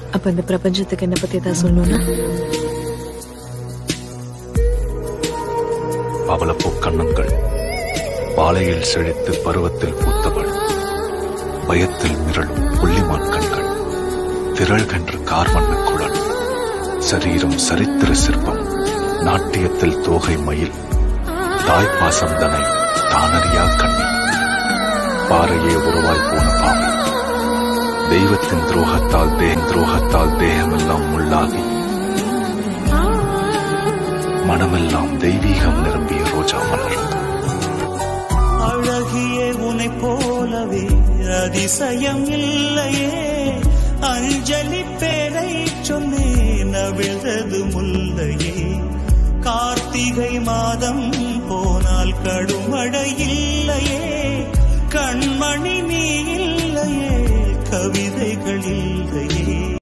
அப்ப இந்த பிரபஞ்சத்துக்கு என்ன பத்தி ஏதாவது சொல்லணும்னா பவளப்பூ கண்ணங்கள் பாலையில் செழித்து பருவத்தில் பூத்தவள் பயத்தில் மிரளும் புள்ளிமான் கண்கள் திரள்கின்ற கார்வண்ண குழல் சரீரம் சரித்திர சிற்பம் நாட்டியத்தில் தோகை மயில் தாய்ப்பாசம் தனை தானறியா கண்ணி பாறையே உருவாய் போன பாவை தெய்வத்தின் துரோகத்தால் தேன் துரோகத்தால் தேகமெல்லாம் முள்ளாகி மனமெல்லாம் தெய்வீகம் நிரம்பிய ரோஜா மலர் அழகிய உனை போலவே அதிசயம் இல்லையே அஞ்சலி பேரை சொன்னேன் அவிழ்ந்தது முல்லையே கார்த்திகை மாதம் போனால் கடுமழை இல்லையே கண்மணி நீ இல்லையே கவிதைகள் இல்லையே